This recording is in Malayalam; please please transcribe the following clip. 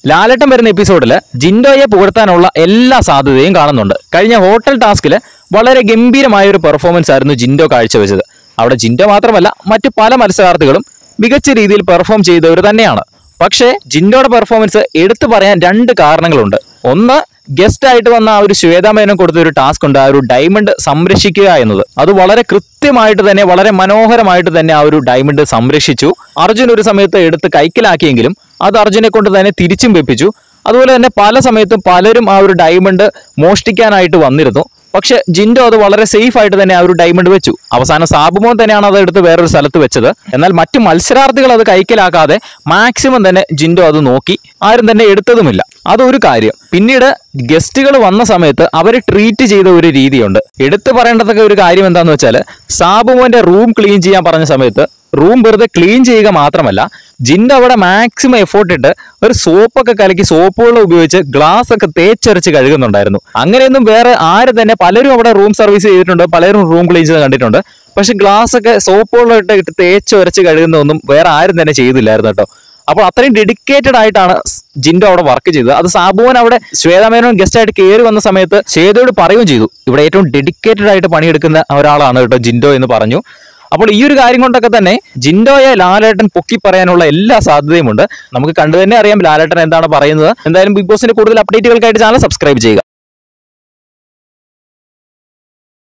ലാലട്ടം വരുന്ന എപ്പിസോഡിൽ ജിൻഡോയെ പുകഴ്ത്താനുള്ള എല്ലാ സാധ്യതയും കാണുന്നുണ്ട് കഴിഞ്ഞ ഹോട്ടൽ ടാസ്കിൽ വളരെ ഗംഭീരമായ ഒരു പെർഫോമൻസ് ആയിരുന്നു ജിൻഡോ കാഴ്ചവെച്ചത് അവിടെ ജിൻഡോ മാത്രമല്ല മറ്റു പല മത്സരാർത്ഥികളും മികച്ച രീതിയിൽ പെർഫോം ചെയ്തവർ തന്നെയാണ് പക്ഷേ ജിൻഡോയുടെ പെർഫോമൻസ് എടുത്തു പറയാൻ രണ്ട് കാരണങ്ങളുണ്ട് ഒന്ന് ഗസ്റ്റ് ആയിട്ട് വന്ന ആ ഒരു ശ്വേതാ മേനോൻ കൊടുത്ത ഒരു ടാസ്ക് ഉണ്ട് ആ ഒരു ഡയമണ്ട് സംരക്ഷിക്കുക എന്നത് അത് വളരെ കൃത്യമായിട്ട് തന്നെ വളരെ മനോഹരമായിട്ട് തന്നെ ആ ഒരു ഡയമണ്ട് സംരക്ഷിച്ചു അർജുൻ ഒരു സമയത്ത് എടുത്ത് കൈക്കലാക്കിയെങ്കിലും അത് അർജുനെ കൊണ്ട് തന്നെ തിരിച്ചും വെപ്പിച്ചു അതുപോലെ തന്നെ പല സമയത്തും പലരും ആ ഒരു ഡയമണ്ട് മോഷ്ടിക്കാനായിട്ട് വന്നിരുന്നു പക്ഷെ ജിൻഡോ അത് വളരെ സേഫ് ആയിട്ട് തന്നെ ആ ഒരു ഡയമണ്ട് വെച്ചു അവസാനം സാബുമോൻ തന്നെയാണ് അത് എടുത്ത് വേറൊരു സ്ഥലത്ത് വെച്ചത് എന്നാൽ മറ്റു മത്സരാർത്ഥികൾ അത് കൈക്കലാക്കാതെ മാക്സിമം തന്നെ ജിൻഡോ അത് നോക്കി ആരും തന്നെ എടുത്തതുമില്ല അതൊരു കാര്യം പിന്നീട് ഗസ്റ്റുകൾ വന്ന സമയത്ത് അവരെ ട്രീറ്റ് ചെയ്ത ഒരു രീതിയുണ്ട് എടുത്തു പറയേണ്ടതൊക്കെ ഒരു കാര്യം എന്താന്ന് വെച്ചാൽ സാബുമോന്റെ റൂം ക്ലീൻ ചെയ്യാൻ പറഞ്ഞ സമയത്ത് റൂം വെറുതെ ക്ലീൻ ചെയ്യുക മാത്രമല്ല ജിൻഡോ അവിടെ മാക്സിമം എഫോർട്ട് ഇട്ട് ഒരു സോപ്പൊക്കെ കലക്കി സോപ്പ് വെള്ളം ഉപയോഗിച്ച് ഗ്ലാസ് ഒക്കെ തേച്ചരച്ച് കഴുകുന്നുണ്ടായിരുന്നു അങ്ങനെയൊന്നും വേറെ ആര് തന്നെ പലരും അവിടെ റൂം സർവീസ് ചെയ്തിട്ടുണ്ട് പലരും റൂം ക്ലീൻ ചെയ്ത് കണ്ടിട്ടുണ്ട് പക്ഷെ ഗ്ലാസ് ഒക്കെ സോപ്പ് വെള്ളം ഇട്ട് ഇട്ട് തേച്ച് ഉരച്ച് കഴുകുന്നതൊന്നും വേറെ ആരും തന്നെ ചെയ്തില്ലായിരുന്നു കേട്ടോ അപ്പോൾ അത്രയും ഡെഡിക്കേറ്റഡ് ആയിട്ടാണ് സ് ജിൻഡോ അവിടെ വർക്ക് ചെയ്തത് അത് സാബുവൻ അവിടെ ശ്വേതാമേനോൻ ഗസ്റ്റ് ആയിട്ട് കയറി വന്ന സമയത്ത് ശ്വേതയോട് പറയുകയും ചെയ്തു ഇവിടെ ഏറ്റവും ഡെഡിക്കേറ്റഡ് ആയിട്ട് പണിയെടുക്കുന്ന ഒരാളാണ് കേട്ടോ ജിൻഡോ എന്ന് പറഞ്ഞു അപ്പോൾ ഈ ഒരു കാര്യം കൊണ്ടൊക്കെ തന്നെ ജിൻഡോയെ ലാലേട്ടൻ പൊക്കി പറയാനുള്ള എല്ലാ സാധ്യതയുമുണ്ട് നമുക്ക് കണ്ടു തന്നെ അറിയാം ലാലേട്ടൻ എന്താണ് പറയുന്നത് എന്തായാലും ബിഗ് ബോസിന്റെ കൂടുതൽ അപ്ഡേറ്റുകൾക്കായിട്ട് ചാനൽ സബ്സ്ക്രൈബ് ചെയ്യുക